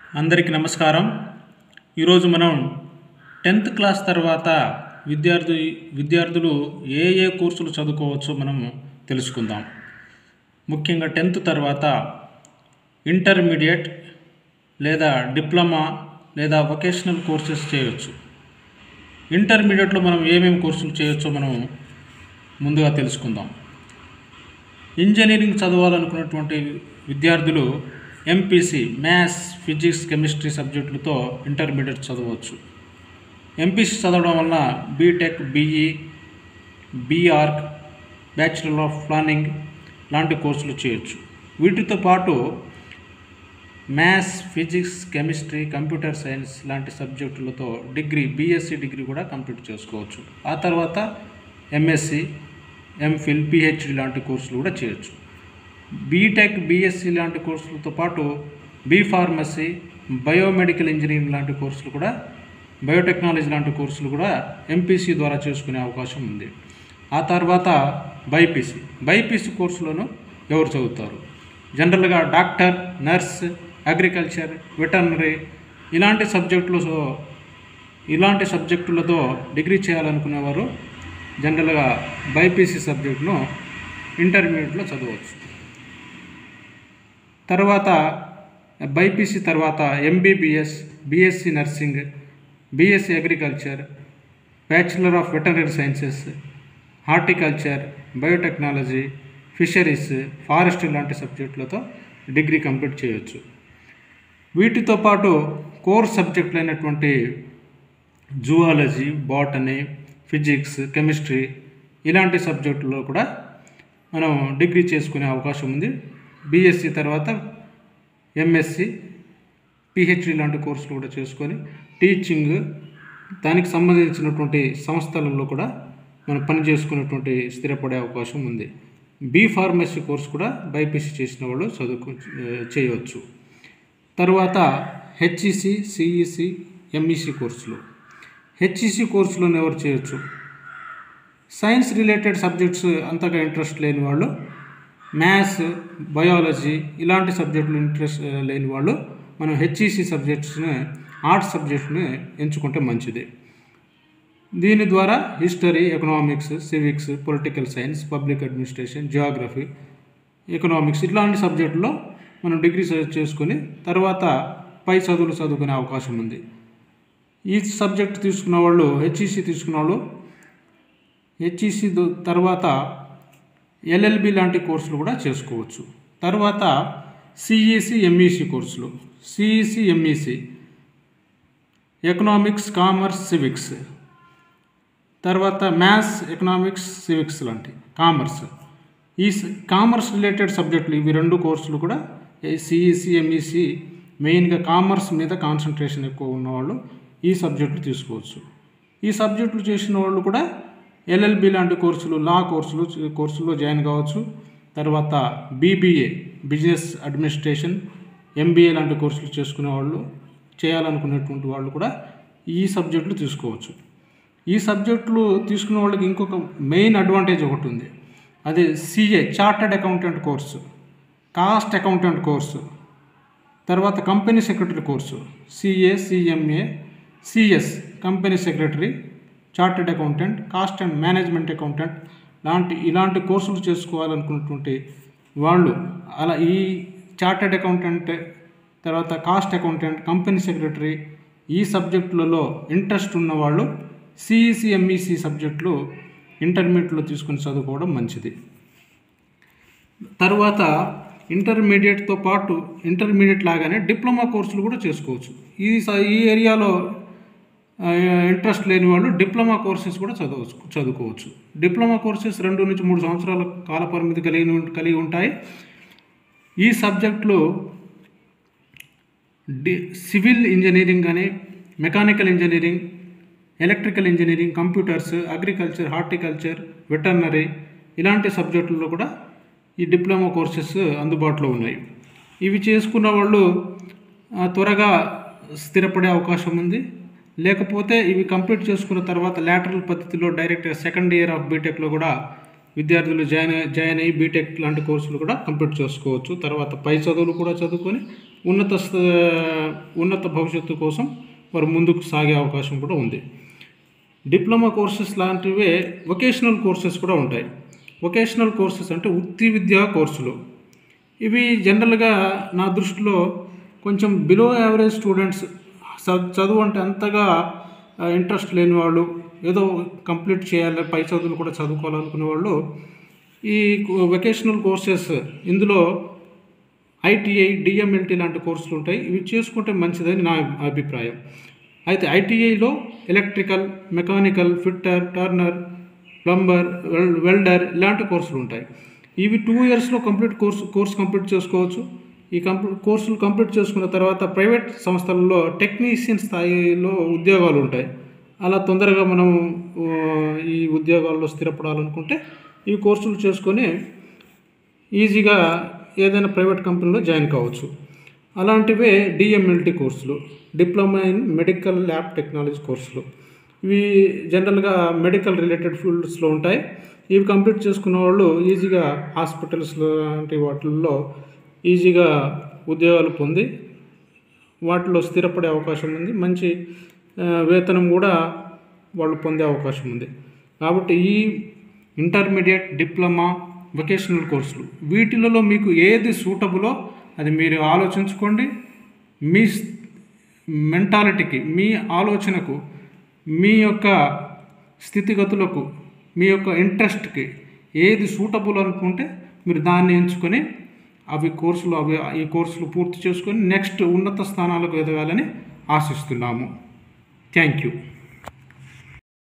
అందరికీ నమస్కారం ఈరోజు మనం టెన్త్ క్లాస్ తర్వాత విద్యార్థి విద్యార్థులు ఏ ఏ కోర్సులు చదువుకోవచ్చో మనం తెలుసుకుందాం ముఖ్యంగా టెన్త్ తర్వాత ఇంటర్మీడియట్ లేదా డిప్లొమా లేదా వొకేషనల్ కోర్సెస్ చేయొచ్చు ఇంటర్మీడియట్లో మనం ఏమేమి కోర్సులు చేయొచ్చో మనం ముందుగా తెలుసుకుందాం ఇంజనీరింగ్ చదవాలనుకున్నటువంటి విద్యార్థులు ఎంపీసీ మ్యాథ్స్ ఫిజిక్స్ కెమిస్ట్రీ సబ్జెక్టులతో ఇంటర్మీడియట్ చదవచ్చు ఎంపీసీ చదవడం వల్ల BTech BE BArch bachelor of planning లాంటి కోర్సులు చేయొచ్చు వీటితో పాటు maths physics chemistry computer science లాంటి సబ్జెక్టులతో డిగ్రీ బీఎస్సీ డిగ్రీ కూడా కంప్లీట్ చేసుకోవచ్చు ఆ తర్వాత ఎంఎస్సి ఎంఫిల్ పిహెచ్డి లాంటి కోర్సులు కూడా చేయొచ్చు బీటెక్ బీఎస్సీ లాంటి కోర్సులతో పాటు బీ ఫార్మసీ బయోమెడికల్ ఇంజనీరింగ్ లాంటి కోర్సులు కూడా బయోటెక్నాలజీ లాంటి కోర్సులు కూడా ఎంపీసీ ద్వారా చేసుకునే అవకాశం ఉంది ఆ తర్వాత బైపీసీ బైపీసీ కోర్సులను ఎవరు చదువుతారు జనరల్గా డాక్టర్ నర్స్ అగ్రికల్చర్ వెటర్నరీ ఇలాంటి సబ్జెక్టులు ఇలాంటి సబ్జెక్టులతో డిగ్రీ చేయాలనుకునేవారు జనరల్గా బైపీసీ సబ్జెక్టును ఇంటర్మీడియట్లో చదవచ్చు తర్వాత బైపీసీ తర్వాత MBBS BSc nursing BSc agriculture bachelor of veterinary sciences horticulture biotechnology fisheries forest లాంటి సబ్జెక్టులతో డిగ్రీ కంప్లీట్ చేయొచ్చు వీటితో పాటు కోర్ సబ్జెక్టులు అయినటువంటి జువాలజీ బాటనీ ఫిజిక్స్ కెమిస్ట్రీ ఇలాంటి సబ్జెక్టుల్లో కూడా మనం డిగ్రీ చేసుకునే అవకాశం ఉంది బీఎస్సీ తర్వాత ఎంఎస్సి పిహెచ్డి లాంటి కోర్సులు కూడా చేసుకొని టీచింగ్ దానికి సంబంధించినటువంటి సంస్థలలో కూడా మనం పని చేసుకునేటువంటి స్థిరపడే అవకాశం ఉంది బీ ఫార్మసీ కోర్సు కూడా బైపీసీ చేసిన వాళ్ళు చదువుకు చేయవచ్చు తర్వాత హెచ్ఈసి సిఈసి ఎంఈసి కోర్సులు హెచ్ఈసి కోర్సులను ఎవరు చేయొచ్చు సైన్స్ రిలేటెడ్ సబ్జెక్ట్స్ అంతగా ఇంట్రెస్ట్ లేని వాళ్ళు మ్యాథ్స్ బయాలజీ ఇలాంటి సబ్జెక్టులు ఇంట్రెస్ట్ లేని వాళ్ళు మనం హెచ్ఈసి సబ్జెక్ట్స్ని ఆర్ట్స్ సబ్జెక్ట్ని ఎంచుకుంటే మంచిది దీని ద్వారా history economics civics political science public administration geography economics ఇట్లాంటి సబ్జెక్టులో మనం డిగ్రీ చేసుకొని తర్వాత పై చదువులు చదువుకునే అవకాశం ఉంది ఈ సబ్జెక్ట్ తీసుకున్న వాళ్ళు హెచ్ఈసి తీసుకున్న వాళ్ళు హెచ్ఈసి తర్వాత ఎల్ఎల్బి లాంటి కోర్సులు కూడా చేసుకోవచ్చు తర్వాత సిఈసి ఎంఈసి కోర్సులు CEC MEC economics commerce civics తర్వాత మ్యాథ్స్ ఎకనామిక్స్ సివిక్స్ లాంటి కామర్స్ ఈ కామర్స్ రిలేటెడ్ సబ్జెక్టులు ఇవి రెండు కోర్సులు కూడా సిఈసి ఎంఈసి మెయిన్గా కామర్స్ మీద కాన్సన్ట్రేషన్ ఎక్కువ ఉన్నవాళ్ళు ఈ సబ్జెక్టులు తీసుకోవచ్చు ఈ సబ్జెక్టులు చేసిన వాళ్ళు కూడా ఎల్ఎల్బి లాంటి కోర్సులు లా కోర్సులు కోర్సుల్లో జాయిన్ కావచ్చు తర్వాత బీబీఏ బిజినెస్ అడ్మినిస్ట్రేషన్ ఎంబీఏ లాంటి కోర్సులు చేసుకునే వాళ్ళు చేయాలనుకునేటువంటి వాళ్ళు కూడా ఈ సబ్జెక్టులు తీసుకోవచ్చు ఈ సబ్జెక్టులు తీసుకునే వాళ్ళకి ఇంకొక మెయిన్ అడ్వాంటేజ్ ఒకటి ఉంది అదే CA chartered accountant course cost accountant course తర్వాత company secretary course CA CMA CS company secretary chartered accountant cost and management accountant లాంటి ఇలాంటి కోర్సులు చేసుకోవాలనుకున్నటువంటి వాళ్ళు అలా ఈ చార్టెడ్ అకౌంటెంట్ తర్వాత కాస్ట్ అకౌంటెంట్ కంపెనీ సెక్రటరీ ఈ సబ్జెక్టులలో ఇంట్రెస్ట్ ఉన్న వాళ్ళు సిఈసి ఎంఈసి సబ్జెక్టులు ఇంటర్మీడియట్లో తీసుకుని చదువుకోవడం మంచిది తర్వాత ఇంటర్మీడియట్తో పాటు ఇంటర్మీడియట్ లాగానే డిప్లొమా కోర్సులు కూడా చేసుకోవచ్చు ఈ ఈ ఏరియాలో ఇంట్రెస్ట్ లేని వాళ్ళు డిప్లొమా కోర్సెస్ కూడా చదవచ్చు చదువుకోవచ్చు డిప్లొమా కోర్సెస్ రెండు నుంచి మూడు సంవత్సరాల కాల పరిమితి కలిగి కలిగి ఉంటాయి ఈ సబ్జెక్టులు డి సివిల్ ఇంజనీరింగ్ కానీ mechanical engineering electrical engineering computers agriculture horticulture veterinary ఇలాంటి సబ్జెక్టుల్లో కూడా ఈ డిప్లొమా కోర్సెస్ అందుబాటులో ఉన్నాయి ఇవి చేసుకున్న వాళ్ళు త్వరగా స్థిరపడే అవకాశం ఉంది లేకపోతే ఇవి కంప్లీట్ చేసుకున్న తర్వాత లాటరల్ పద్ధతిలో డైరెక్ట్ సెకండ్ ఇయర్ ఆఫ్ బీటెక్లో కూడా విద్యార్థులు జాయిన్ జాయిన్ అయ్యి బీటెక్ లాంటి కోర్సులు కూడా కంప్లీట్ చేసుకోవచ్చు తర్వాత పై చదువులు కూడా చదువుకొని ఉన్నత స్థ- ఉన్నత భవిష్యత్తు కోసం వారు ముందుకు సాగే అవకాశం కూడా ఉంది డిప్లొమా కోర్సెస్ లాంటివే వొకేషనల్ కోర్సెస్ కూడా ఉంటాయి వొకేషనల్ కోర్సెస్ అంటే వృత్తి విద్యా కోర్సులు ఇవి జనరల్గా నా దృష్టిలో కొంచెం బిలో యావరేజ్ స్టూడెంట్స్ చ- చదువు అంటే అంతగా ఇంట్రెస్ట్ లేని వాళ్ళు ఏదో కంప్లీట్ చేయాలి పై చదువులు కూడా చదువుకోవాలనుకునే వాళ్ళు ఈ వొకేషనల్ కోర్సెస్ ఇందులో ఐటీఐ డిఎంఎల్టీ లాంటి కోర్సులు ఉంటాయి ఇవి చేసుకుంటే మంచిదని నా అభిప్రాయం అయితే ఐటీఐలో electrical mechanical fitter turner plumber వెల్ వెల్డర్ ఇలాంటి కోర్సులు ఉంటాయి ఇవి టూ ఇయర్స్లో కంప్లీట్ కోర్సు కోర్స్ కంప్లీట్ చేసుకోవచ్చు ఈ కంప్లీట్ కోర్సులు కంప్లీట్ చేసుకున్న తర్వాత ప్రైవేట్ సంస్థలలో టెక్నీషియన్ స్థాయిలో ఉద్యోగాలు ఉంటాయి అలా తొందరగా మనం ఆ, ఈ ఉద్యోగాల్లో స్థిరపడాలనుకుంటే ఈ కోర్సులు చేసుకొని ఈజీగా ఏదైనా ప్రైవేట్ కంపెనీలో జాయిన్ కావచ్చు అలాంటివే డిఎంఎల్టీ కోర్సులు diploma in medical lab technology కోర్సులు ఇవి జనరల్గా మెడికల్ రిలేటెడ్ ఫీల్డ్స్లో ఉంటాయి ఇవి కంప్లీట్ చేసుకున్న వాళ్ళు ఈజీగా హాస్పిటల్స్ లాంటి వాటిల్లో ఈజీగా ఉద్యోగాలు పొంది వాటిలో స్థిరపడే అవకాశం ఉంది మంచి ఆ, వేతనం కూడా వాళ్ళు పొందే అవకాశం ఉంది కాబట్టి ఈ ఇంటర్మీడియట్ డిప్లొమా వొకేషనల్ కోర్సులు వీటిలలో మీకు ఏది సూటబులో అది మీరు ఆలోచించుకోండి మీ మెంటాలిటీకి మీ ఆలోచనకు మీ యొక్క స్థితిగతులకు మీ యొక్క ఇంట్రెస్ట్కి ఏది సూటబుల్ అనుకుంటే మీరు దాన్ని ఎంచుకొని అవి కోర్సులు అవి ఈ కోర్సులు పూర్తి చేసుకొని నెక్స్ట్ ఉన్నత స్థానాలకు ఎదగాలని ఆశిస్తున్నాము థ్యాంక్ యూ